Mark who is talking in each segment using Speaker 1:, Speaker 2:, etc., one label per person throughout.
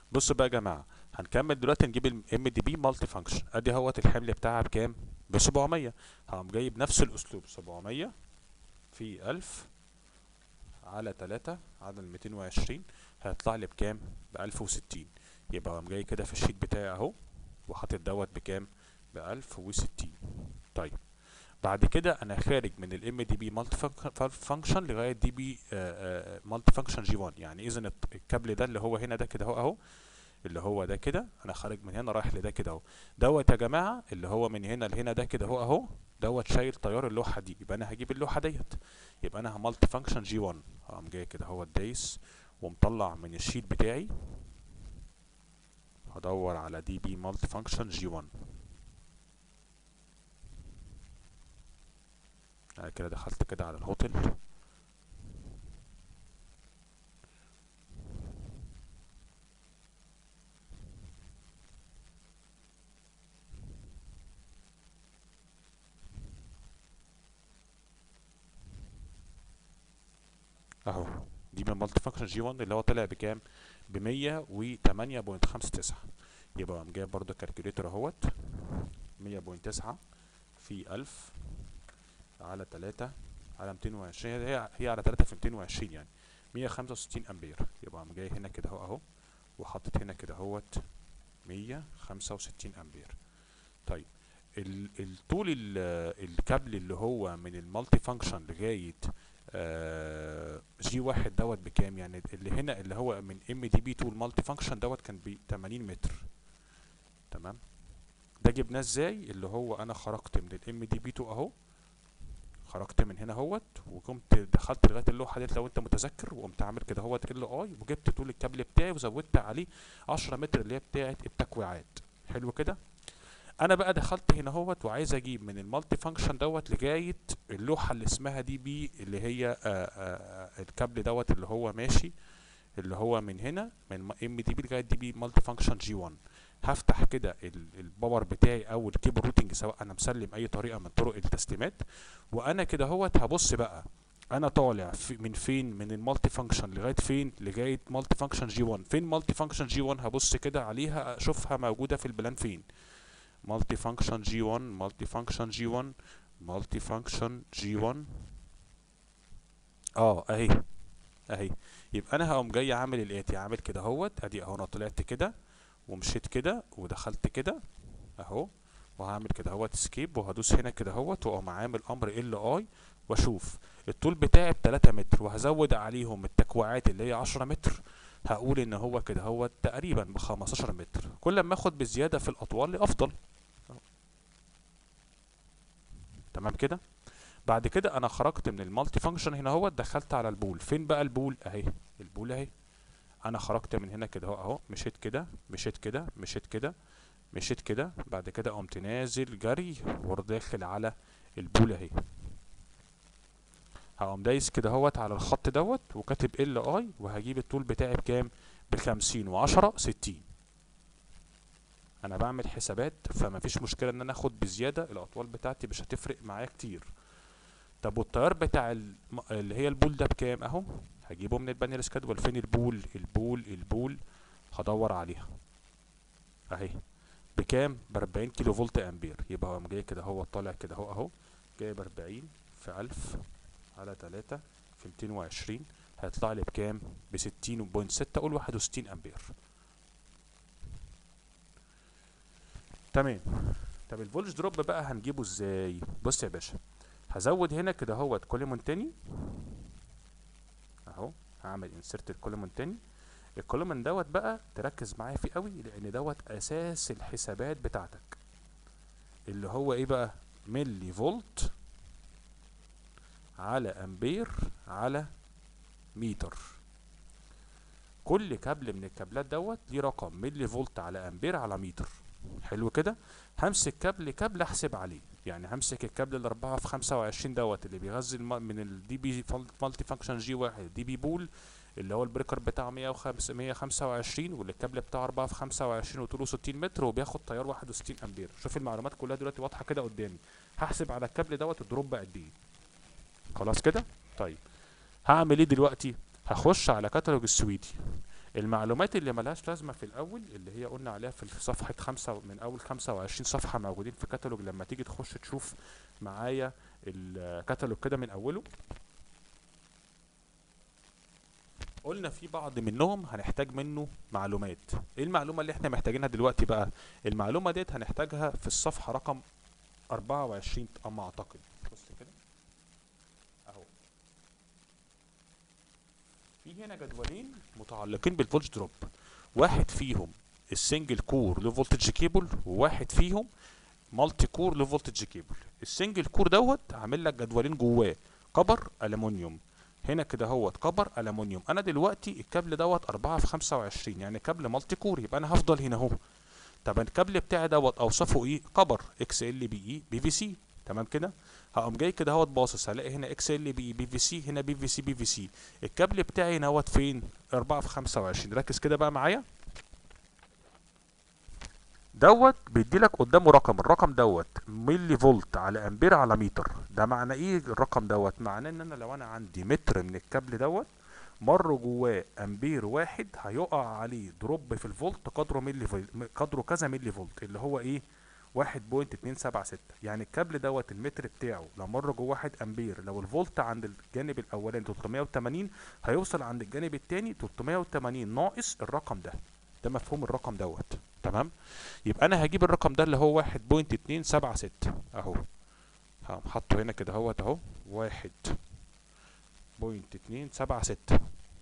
Speaker 1: بصوا بقى يا جماعه هنكمل دلوقتي نجيب الام دي بي مالتي فانكشن ادي اهوت الحمل بتاعها بكام ب 700 هقوم جايب نفس الاسلوب 700 في 1000 على 3 على ال 220 هيطلع لي بكام ب 1060 يبقى قوم جاي كده في الشيت بتاعي اهو وحاطط دوت بكام ب 1060 طيب بعد كده انا خارج من الام دي بي مالتي فانكشن لغايه دي بي مالتي فانكشن جي 1 يعني اذا الكابل ده اللي هو هنا ده كده اهو اهو اللي هو ده كده انا خارج من هنا رايح لده كده اهو دوت يا جماعه اللي هو من هنا لهنا ده كده اهو اهو دوت شايل تيار اللوحه دي يبقى انا هجيب اللوحه ديت يبقى انا همالتي فانكشن جي 1 هقوم جاي كده اهو دايس ومطلع من الشيت بتاعي هدور على دي بي مالتي فانكشن جي 1 انا كده دخلت كده على الهوتل اهو دي من مالتي فانكشن جي 1 اللي هو طلع بكام ب 108.59 يبقى قام جايب برضه الكالكوليتر اهوت 100.9 في 1000 على 3 على 220 هي هي على 3 في 220 يعني 165 امبير يبقى قام جاي هنا كده اهو اهو وحاطط هنا كده اهوت 165 امبير طيب ال- الطول ال- الكابل اللي هو من المالتي فانكشن لغايه آه، جي واحد دوت بكام يعني اللي هنا اللي هو من ام دي بي تو المالتي فانكشن دوت كان ب 80 متر تمام ده جبناه ازاي اللي هو انا خرجت من الام دي بي 2 اهو خرجت من هنا اهوت وقمت دخلت لغايه اللوحه ديت لو انت متذكر وقمت عامل كده اهوت ال اي وجبت طول الكابل بتاعي وزودت عليه 10 متر اللي هي بتاعه التكويعات حلو كده انا بقى دخلت هنا اهوت وعايز اجيب من المالتي فانكشن دوت لغايه اللوحه اللي اسمها دي بي اللي هي آآ آآ الكابل دوت اللي هو ماشي اللي هو من هنا من ام دي بي لغايه دي بي مالتي فانكشن جي 1 هفتح كده ال- الباور بتاعي او الكيبل روتنج سواء انا مسلم اي طريقه من طرق التسليمات وانا كده اهوت هبص بقى انا طالع في من فين من المالتي فانكشن لغايه فين لغايه مالتي فانكشن جي 1 فين مالتي فانكشن جي 1 هبص كده عليها اشوفها موجوده في البلان فين مالتي فانكشن جي 1 مالتي فانكشن جي 1 مالتي فانكشن جي 1 اه اهي اهي يبقى انا هقوم جاي عامل الاتي عامل كده اهوت ادي اهو انا طلعت كده ومشيت كده ودخلت كده اهو وهعمل كده اهوت سكيب وهدوس هنا كده اهوت واقوم عامل امر ال اي واشوف الطول بتاعي ب 3 متر وهزود عليهم التكويعات اللي هي 10 متر هقول ان هو كده هو تقريبا ب 15 متر كل ما اخد بزياده في الاطوال افضل تمام كده بعد كده انا خرجت من المالتي فانكشن هنا اهو دخلت على البول فين بقى البول اهي البول اهي انا خرجت من هنا كده اهو اهو مشيت كده مشيت كده مشيت كده مشيت كده بعد كده قمت نازل جري وداخل على البول اهي هقوم دايس كده اهوت على الخط دوت وكاتب ال اي وهجيب الطول بتاعي بكام بخمسين وعشرة ستين انا بعمل حسابات فما فيش مشكله ان انا اخد بزياده الاطوال بتاعتي مش هتفرق معايا كتير طب والتيار بتاع الم- اللي هي البول ده بكام اهو هجيبه من البانير سكادول فين البول البول البول هدور عليها اهي بكام ب 40 كيلو فولت امبير يبقى قام جاي كده هو طالع كده اهو اهو جايب 40 في 1000 على 3 في 220 هيطلع لي بكام ب 60.6 قول 61 امبير تمام طب الفولج دروب بقى هنجيبه ازاي بص يا باشا هزود هنا كده اهوت كوليمون تاني اهو هعمل انسرت الكوليمون تاني الكولومن دوت بقى تركز معايا فيه قوي لان دوت اساس الحسابات بتاعتك اللي هو ايه بقى ملي فولت على امبير على متر كل كابل من الكابلات دوت ليه رقم ملي فولت على امبير على متر حلو كده همسك كابل كابل احسب عليه يعني همسك الكابل الأربعة في خمسة وعشرين دوت اللي بيغذي الم- من الدي بي مالتي فانكشن جي واحد دي بي بول اللي هو البريكر بتاعه 105 125 والكابل بتاعه 4 في 25 وطوله 60 متر وبياخد تيار 61 امبير شوف المعلومات كلها دلوقتي واضحه كده قدامي هحسب على الكابل دوت الدروب قد ايه خلاص كده طيب هعمل ايه دلوقتي هخش على كتالوج السويدي المعلومات اللي ملهاش لازمه في الاول اللي هي قلنا عليها في صفحه خمسة من اول 25 صفحه موجودين في كتالوج لما تيجي تخش تشوف معايا الكتالوج كده من اوله قلنا في بعض منهم هنحتاج منه معلومات ايه المعلومه اللي احنا محتاجينها دلوقتي بقى المعلومه ديت هنحتاجها في الصفحه رقم 24 اما اعتقد بص كده اهو في هنا جدولين متعلقين بالفولج دروب واحد فيهم السنجل كور لو فولتج كيبل وواحد فيهم مالتي كور لو فولتج كيبل السنجل كور دوت عامل لك جدولين جواه كبر الومنيوم هنا كده هوت كبر الومنيوم انا دلوقتي الكابل دوت 4 في 25 يعني كابل مالتي كور يبقى انا هفضل هنا اهو طب الكابل بتاعي دوت اوصافه ايه كبر اكس ال بي اي بي في سي تمام كده هقوم جاي كده اهوت باصص هلاقي هنا اكس ال بي بي في سي هنا بي في سي بي في سي الكابل بتاعي نوت فين 4 في 25 ركز كده بقى معايا دوت بيدي لك قدامه رقم الرقم دوت ملي فولت على امبير على متر ده معنى ايه الرقم دوت معناه ان انا لو انا عندي متر من الكابل دوت مر جواه امبير واحد هيقع عليه دروب في الفولت قدره ملي فولت قدره كذا ملي فولت اللي هو ايه 1.276 يعني الكابل دوت المتر بتاعه لو مر جواه 1 امبير لو الفولت عند الجانب الاولاني 380 هيوصل عند الجانب الثاني 380 ناقص الرقم ده ده مفهوم الرقم دوت تمام يبقى انا هجيب الرقم ده اللي هو 1.276 اهو هقوم حاطه هنا كده اهوت اهو 1.276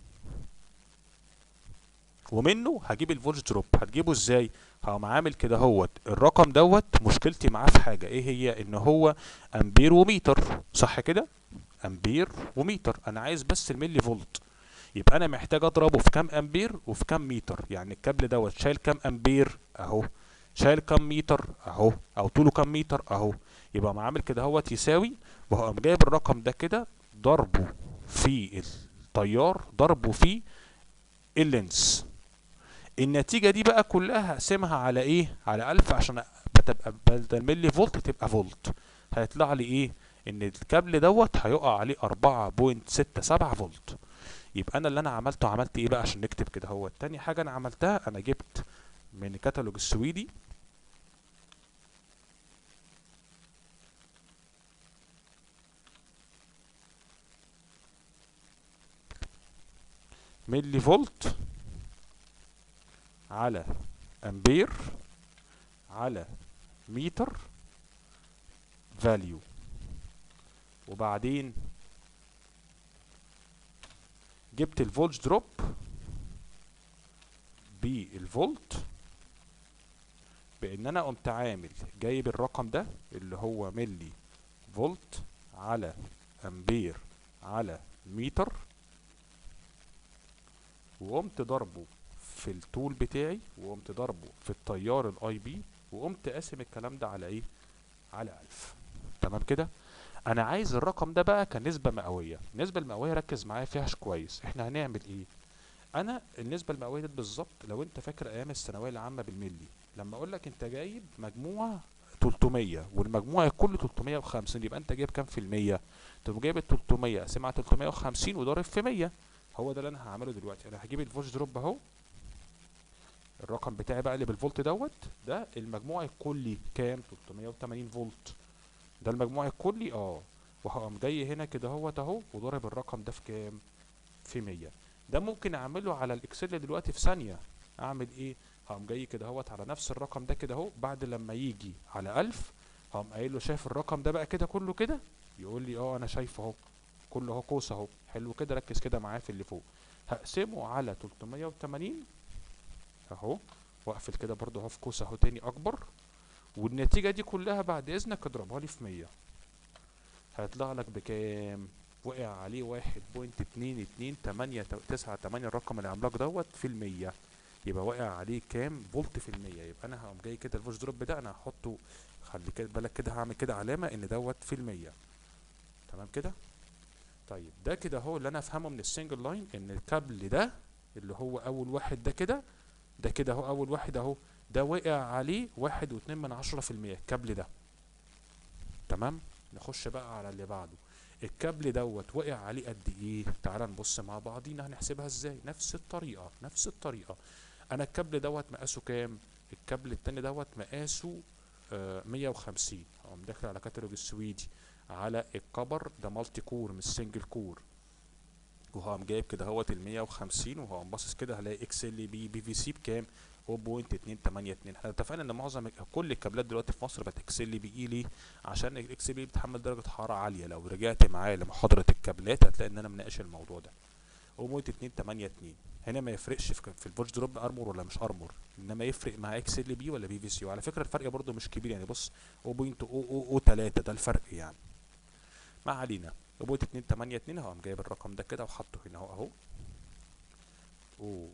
Speaker 1: ومنه هجيب الفولج دروب هتجيبه ازاي هقوم عامل كده اهوت الرقم دوت مشكلتي معاه في حاجه ايه هي ان هو امبير ومتر صح كده امبير ومتر انا عايز بس الملي فولت يبقى انا محتاج اضربه في كام امبير وفي كام متر يعني الكابل دوت شايل كام امبير اهو شايل كام متر اهو او طوله كام متر اهو يبقى ما عامل كده اهوت يساوي وهقوم جايب الرقم ده كده ضربه في التيار ضربه في اللينس النتيجة دي بقى كلها هقسمها على ايه على ألف عشان بتبقى بدل ملي فولت تبقى فولت هيطلع لي ايه ان الكابل دوت هيقع عليه 4.67 فولت يبقى انا اللي انا عملته عملت ايه بقى عشان نكتب كده هو تاني حاجة انا عملتها انا جبت من كتالوج السويدي ملي فولت على امبير على متر فاليو وبعدين جبت الفولج دروب بالفولت بان انا قمت عامل جايب الرقم ده اللي هو ملي فولت على امبير على متر وقمت ضربه في التول بتاعي وقمت ضربه في التيار الاي بي وقمت قاسم الكلام ده على ايه على 1000 تمام كده انا عايز الرقم ده بقى كنسبه مئويه النسبه المئويه ركز معايا فيها كويس احنا هنعمل ايه انا النسبه المئويه دي بالظبط لو انت فاكر ايام الثانويه العامه بالملي لما اقول لك انت جايب مجموعه 300 والمجموع الكل 350 يبقى انت جايب كام في المية تقوم جايب ال 300 قسمها على 350 وضارب في 100 هو ده اللي انا هعمله دلوقتي انا هجيب الفولج دروب اهو الرقم بتاعي بقى اللي بالفولت دوت ده المجموع الكلي كام 380 فولت ده المجموع الكلي اه وهقوم جاي هنا كده اهوت اهو وضارب الرقم ده في كام في 100 ده ممكن اعمله على الاكسل دلوقتي في ثانيه اعمل ايه هقوم جاي كده اهوت على نفس الرقم ده كده اهو بعد لما يجي على 1000 هقوم قايل له شايف الرقم ده بقى كده كله كده يقول لي اه انا شايفه اهو كله اهو قوس اهو حلو كده ركز كده معايا في اللي فوق هقسمه على 380 اهو واقفل كده برضه اهو في قوس اهو تاني اكبر والنتيجة دي كلها بعد اذنك اضربها لي في 100 هيطلع لك بكام وقع عليه واحد بوينت اتنين اتنين تمانية تسعة تمانية الرقم العملاق دوت في المية يبقى واقع عليه كام فولت في المية يبقى انا هقوم جاي كده الفولت دروب ده انا هحطه خلي كده بالك كده هعمل كده علامة ان دوت في المية تمام كده طيب ده كده هو اللي انا افهمه من السنجل لاين ان الكابل ده اللي هو اول واحد ده كده ده كده اهو اول واحد اهو ده وقع عليه واحد واتنين من عشرة في المية الكابل ده تمام نخش بقى على اللي بعده الكابل دوت وقع عليه قد ايه تعال نبص مع بعضينا هنحسبها ازاي نفس الطريقه نفس الطريقه انا الكابل دوت مقاسه كام الكابل التاني دوت مقاسه آه 150 اقوم داخل على كاتالوج السويدي على الكبر ده مالتي كور مش سنجل كور وهقوم جايب كده اهوت ال 150 وهقوم باصص كده هلاقي اكس ال بي بي في سي بكام 0.282 احنا اتفقنا ان معظم كل الكابلات دلوقتي في مصر بقت اكس ال بي اي ليه عشان الاكس ال بي بتحمل درجه حراره عاليه لو رجعت معايا لمحاضره الكابلات هتلاقي ان انا مناقش الموضوع ده 0.282 هنا ما يفرقش في في الفولج دروب ارمور ولا مش ارمور انما يفرق مع اكس ال بي ولا بي في سي وعلى فكره الفرق برده مش كبير يعني بص 0.003 ده الفرق يعني ما علينا 0.282 هقوم جايب الرقم ده كده وحطه هنا اهو اهو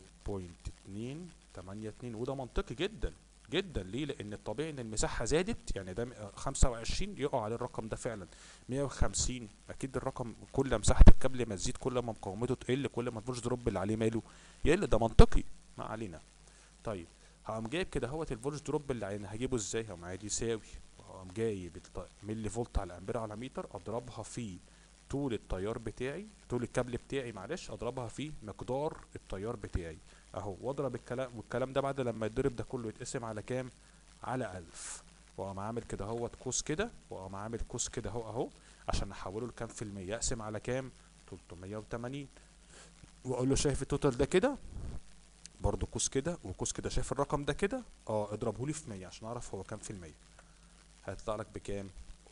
Speaker 1: 0.282 وده منطقي جدا جدا ليه لان الطبيعي ان المساحه زادت يعني ده 25 يقع عليه الرقم ده فعلا 150 اكيد الرقم كل مساحه الكابل ما تزيد كل ما مقاومته تقل كل ما الفولج دروب اللي عليه ماله يقل ده منطقي ما علينا طيب هقوم جايب كده اهوت الفولج دروب اللي علينا هجيبه ازاي هقوم عادي يساوي هقوم جايب ملي فولت على امبير على متر اضربها في طول التيار بتاعي طول الكابل بتاعي معلش اضربها في مقدار التيار بتاعي اهو واضرب الكلام والكلام ده بعد لما يتضرب ده كله يتقسم على كام على ألف واقوم عامل كده اهوت قوس كده واقوم عامل قوس كده اهو اهو عشان احوله لكام في المية اقسم على كام 380 واقول له شايف التوتال ده كده برضو قوس كده وقوس كده شايف الرقم ده كده اه اضربه لي في 100 عشان اعرف هو كام في المية هيطلع لك بكام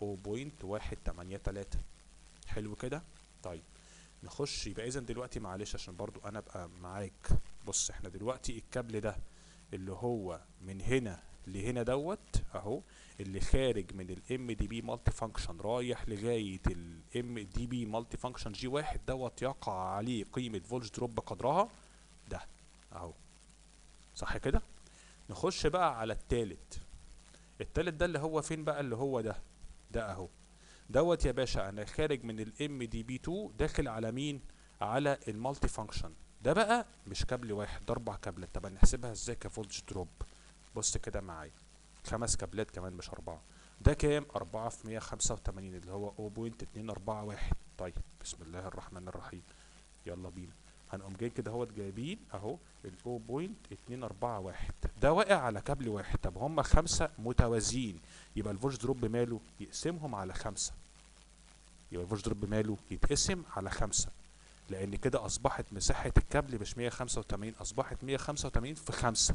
Speaker 1: 0.183 حلو كده طيب نخش يبقى اذا دلوقتي معلش عشان برضو انا ابقى معاك بص احنا دلوقتي الكابل ده اللي هو من هنا لهنا دوت اهو اللي خارج من الام دي بي مالتي فانكشن رايح لغايه الام دي بي مالتي فانكشن جي واحد دوت يقع عليه قيمه فولج دروب قدرها ده اهو صح كده نخش بقى على التالت التالت ده اللي هو فين بقى اللي هو ده ده اهو دوت يا باشا انا خارج من الام دي بي 2 داخل على مين على المالتي فانكشن ده بقى مش كابل واحد ده اربع كابلات طب هنحسبها ازاي كفولج دروب بص كده معايا خمس كابلات كمان مش اربعه ده كام اربعة في مية خمسة وتمانين اللي هو 0.241 طيب بسم الله الرحمن الرحيم يلا بينا هنقوم جاي كده اهوت جايبين اهو ال 0.241 ده واقع على كابل واحد طب هما خمسة متوازيين يبقى الفولج دروب ماله يقسمهم على خمسة يبقى الفولج دروب ماله يتقسم على خمسة لان كده اصبحت مساحة الكابل مش 185 اصبحت 185 في خمسة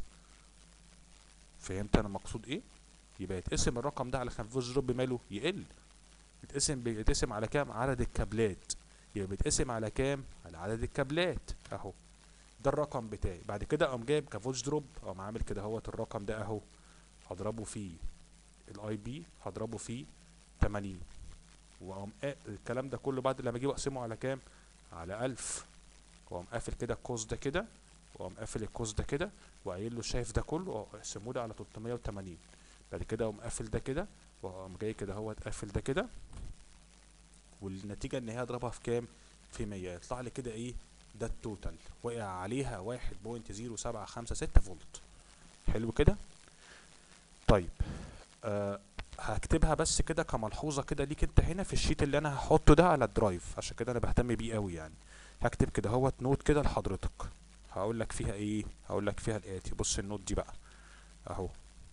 Speaker 1: فهمت انا المقصود ايه يبقى يتقسم الرقم ده على خمسة الفولج دروب ماله يقل يتقسم بيتقسم على كام عدد الكابلات يبقى بيتقسم على كام على عدد الكابلات اهو ده الرقم بتاعي بعد كده اقوم جايب كفولج دروب اقوم عامل كده اهوت الرقم ده اهو هضربه في الاي بي هضربه في 80 واقوم الكلام ده كله بعد لما اجيبه اقسمه على كام على 1000 واقوم قافل كده القوس ده كده واقوم قافل القوس ده كده وقايل له شايف ده كله اقسمه لي على 380 بعد كده اقوم قافل ده كده واقوم جاي كده اهوت قافل ده كده والنتيجة ان هي اضربها في كام في 100 يطلع لي كده ايه ده التوتال وقع عليها واحد بوينت زيرو سبعة خمسة ستة فولت حلو كده طيب أه هكتبها بس كده كملحوظة كده ليك انت هنا في الشيت اللي انا هحطه ده على الدرايف عشان كده انا بهتم بيه قوي يعني هكتب كده اهوت نوت كده لحضرتك هقول لك فيها ايه هقول لك فيها الاتي بص النوت دي بقى اهو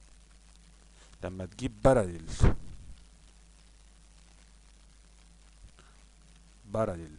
Speaker 1: لما تجيب باراليل باراليل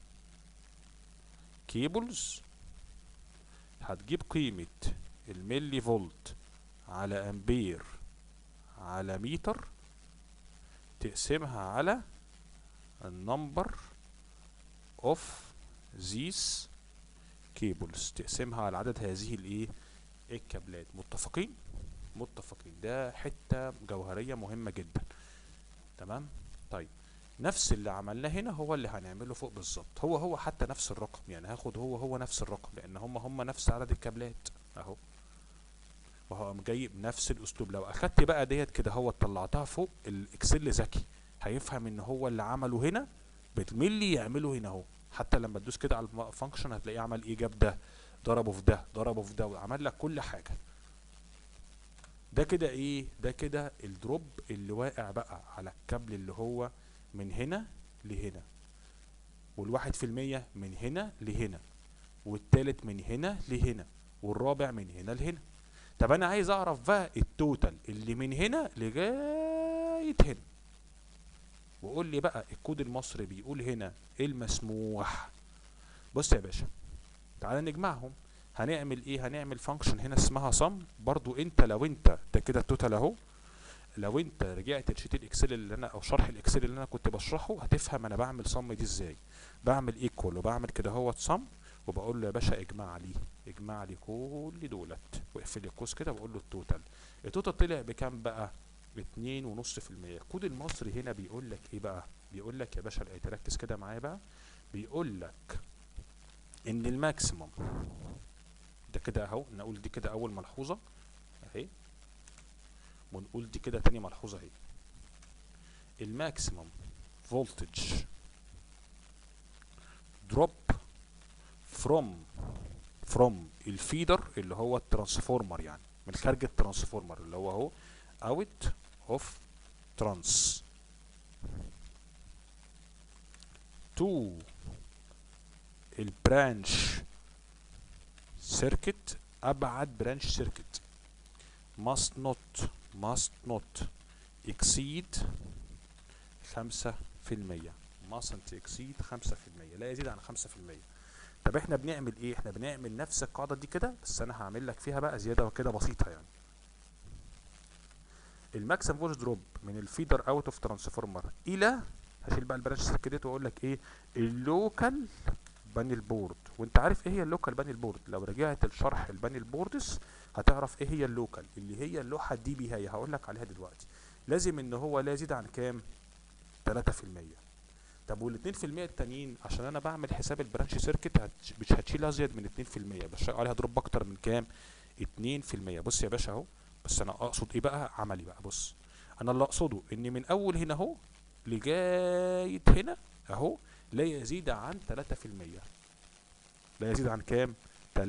Speaker 1: كيبلز هتجيب قيمة الملي فولت على امبير على متر تقسمها على النمبر اوف ذيس كيبلز تقسمها على عدد هذه الايه الكابلات متفقين متفقين ده حتة جوهرية مهمة جدا تمام طيب نفس اللي عملناه هنا هو اللي هنعمله فوق بالظبط هو هو حتى نفس الرقم يعني هاخد هو هو نفس الرقم لان هم هم نفس عدد الكابلات اهو وهو جاي بنفس الاسلوب لو اخدت بقى ديت كده هو طلعتها فوق الاكسل ذكي هيفهم ان هو اللي عمله هنا بالملي يعمله هنا اهو حتى لما تدوس كده على الفانكشن هتلاقيه عمل ايه جاب ده ضربه في ده ضربه في ده وعمل لك كل حاجه ده كده ايه ده كده الدروب اللي واقع بقى على الكابل اللي هو من هنا لهنا والواحد في المية من هنا لهنا والتالت من هنا لهنا والرابع من هنا لهنا طب انا عايز اعرف بقى التوتال اللي من هنا لغاية هنا وقول لي بقى الكود المصري بيقول هنا ايه المسموح بص يا باشا تعالى نجمعهم هنعمل ايه هنعمل فانكشن هنا اسمها sum برضو انت لو انت ده كده التوتال اهو لو انت رجعت لشيت الاكسل اللي انا او شرح الاكسل اللي انا كنت بشرحه هتفهم انا بعمل sum دي ازاي بعمل ايكوال وبعمل كده اهوت sum وبقول له يا باشا اجمع لي اجمع لي كل دولت واقفل القوس كده واقول له التوتال التوتال طلع بكام بقى باتنين ونص في المية الكود المصري هنا بيقول لك ايه بقى بيقول لك يا باشا لقيت ركز كده معايا بقى بيقول لك ان الماكسيموم ده كده اهو نقول دي كده اول ملحوظه اهي ونقول دي كده تاني ملحوظه اهي الماكسيموم فولتج دروب فروم فروم الفيدر اللي هو الترانسفورمر يعني من خارج الترانسفورمر اللي هو اهو اوت اوف ترانس تو البرانش سيركت ابعد برانش سيركت must not must not exceed خمسة في المية mustn't exceed خمسة في المية لا يزيد عن خمسة في المية طب احنا بنعمل ايه احنا بنعمل نفس القاعدة دي كده بس انا هعمل لك فيها بقى زيادة كده بسيطة يعني الماكسيم فولج دروب من الفيدر اوت اوف ترانسفورمر الى هشيل بقى البرانش سيركت ديت واقول لك ايه اللوكال بانل بورد وانت عارف ايه هي اللوكال بانل بورد لو رجعت لشرح البانل بوردز هتعرف ايه هي اللوكال اللي هي اللوحه دي بي هي هقول لك عليها دلوقتي لازم ان هو لا يزيد عن كام 3% طب وال 2% التانيين عشان انا بعمل حساب البرانش سيركت هتش... مش هتشيل ازيد من 2% بشتغل عليها دروب اكتر من كام 2% بص يا باشا اهو بس انا اقصد ايه بقى عملي بقى بص انا اللي اقصده ان من اول هنا اهو لغايه هنا اهو لا يزيد عن 3% لا يزيد عن كام 3%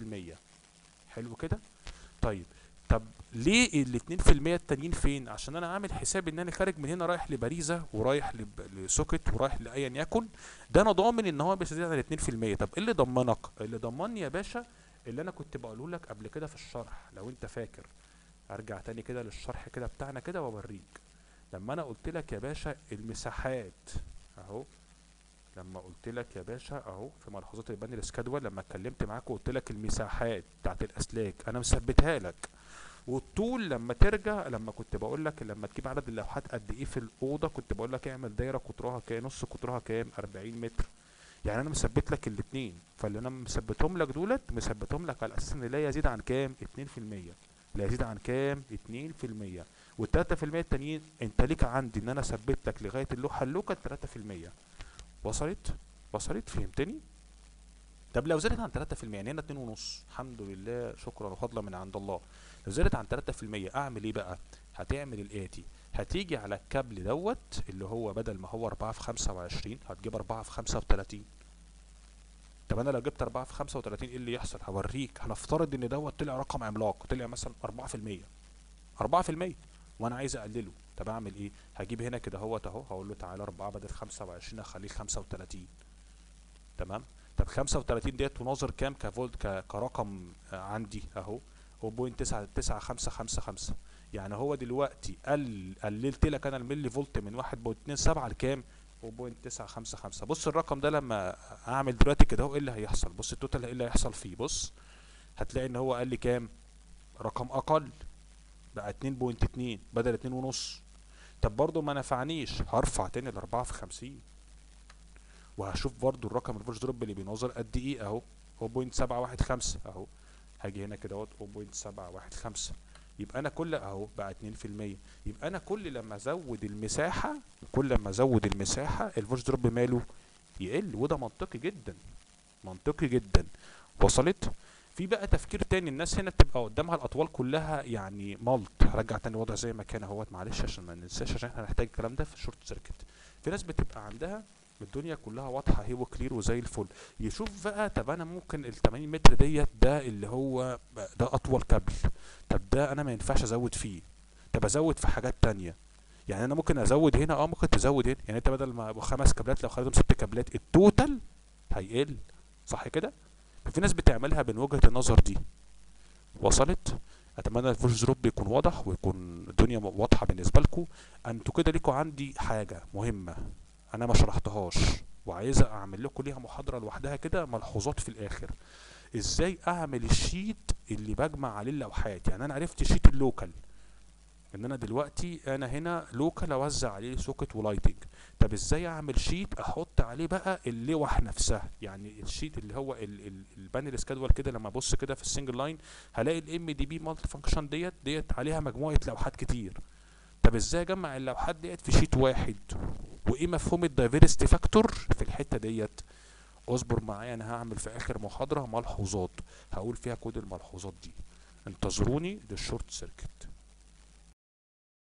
Speaker 1: حلو كده طيب طب ليه ال 2% التانيين فين عشان انا عامل حساب ان انا خارج من هنا رايح لباريزا ورايح لب... لسوكت ورايح لايا يكن ده انا ضامن ان هو مش هيزيد عن 2% طب ايه اللي ضمنك اللي ضمني يا باشا اللي انا كنت بقوله لك قبل كده في الشرح لو انت فاكر ارجع تاني كده للشرح كده بتاعنا كده واوريك لما انا قلت لك يا باشا المساحات اهو لما قلت لك يا باشا اهو في ملحوظات البانل سكادول لما اتكلمت معاك وقلت لك المساحات بتاعت الاسلاك انا مثبتها لك والطول لما ترجع لما كنت بقول لك لما تجيب عدد اللوحات قد ايه في الاوضه كنت بقول لك اعمل دايره قطرها كام نص قطرها كام 40 متر يعني انا مثبت لك الاثنين فاللي انا مثبتهم لك دولت مثبتهم لك على اساس ان لا يزيد عن كام 2% لا يزيد عن كام 2% وال 3% التانيين انت ليك عندي ان انا ثبت لك لغايه اللوحه اللوكال 3% وصلت وصلت فهمتني طب لو زادت عن 3% يعني هنا 2.5 الحمد لله شكرا وفضلا من عند الله لو زادت عن 3% اعمل ايه بقى هتعمل الاتي هتيجي على الكابل دوت اللي هو بدل ما هو 4 في 25 هتجيب 4 في 35 طب انا لو جبت 4 في 35 ايه اللي يحصل هوريك هنفترض ان دوت طلع رقم عملاق طلع مثلا 4% 4% وانا عايز اقلله طب اعمل ايه هجيب هنا كده اهوت اهو هقول له تعالى 4 بدل 25 اخليه 35 تمام طب 35 ديت تناظر كام كفولت ك- كرقم آه، عندي اهو 0.99555 يعني هو دلوقتي قل قللت لك انا الملي فولت من 1.27 لكام 0.955 بص الرقم ده لما اعمل دلوقتي كده اهو ايه اللي هيحصل بص التوتال ايه اللي هيحصل فيه بص هتلاقي ان هو قال لي كام رقم اقل بقى 2.2 بدل 2.5 طب برضه ما نفعنيش هرفع تاني ل 4 في 50 وهشوف برضه الرقم الفولج دروب اللي بينظر قد ايه اهو 0.715 اهو هاجي هنا كده اهوت 0.715 يبقى انا كل اهو بقى 2% يبقى انا كل لما ازود المساحه كل لما ازود المساحه الفولج دروب ماله يقل وده منطقي جدا منطقي جدا وصلت في بقى تفكير تاني الناس هنا بتبقى قدامها الاطوال كلها يعني مالت هرجع تاني الوضع زي ما كان اهوت معلش عشان ما ننساش عشان احنا هنحتاج الكلام ده في الشورت سيركت في ناس بتبقى عندها الدنيا كلها واضحه هي وكلير وزي الفل يشوف بقى طب انا ممكن ال 80 متر ديت ده اللي هو ده اطول كابل طب ده انا ما ينفعش ازود فيه طب ازود في حاجات تانية يعني انا ممكن ازود هنا اه ممكن تزود هنا يعني انت بدل ما يبقوا خمس كابلات لو خليتهم ست كابلات التوتال هيقل صح كده ففي ناس بتعملها من وجهة النظر دي وصلت اتمنى الفويس دروب يكون واضح ويكون الدنيا واضحه بالنسبه لكم انتوا كده ليكوا عندي حاجه مهمه انا ما شرحتهاش وعايز اعمل لكم ليها محاضره لوحدها كده ملحوظات في الاخر ازاي اعمل الشيت اللي بجمع عليه اللوحات يعني انا عرفت شيت اللوكال ان انا دلوقتي انا هنا لوكال اوزع عليه سوكت ولايتنج طب ازاي اعمل شيت احط عليه بقى اللوح نفسها يعني الشيت اللي هو ال- ال- البانل سكادول كده لما ابص كده في السنجل لاين هلاقي الام دي بي مالتي فانكشن ديت ديت عليها مجموعه لوحات كتير طب ازاي اجمع اللوحات ديت في شيت واحد وايه مفهوم الدايفرستي فاكتور في الحته ديت اصبر معايا انا هعمل في اخر محاضره ملحوظات هقول فيها كود الملحوظات دي انتظروني للشورت سيركت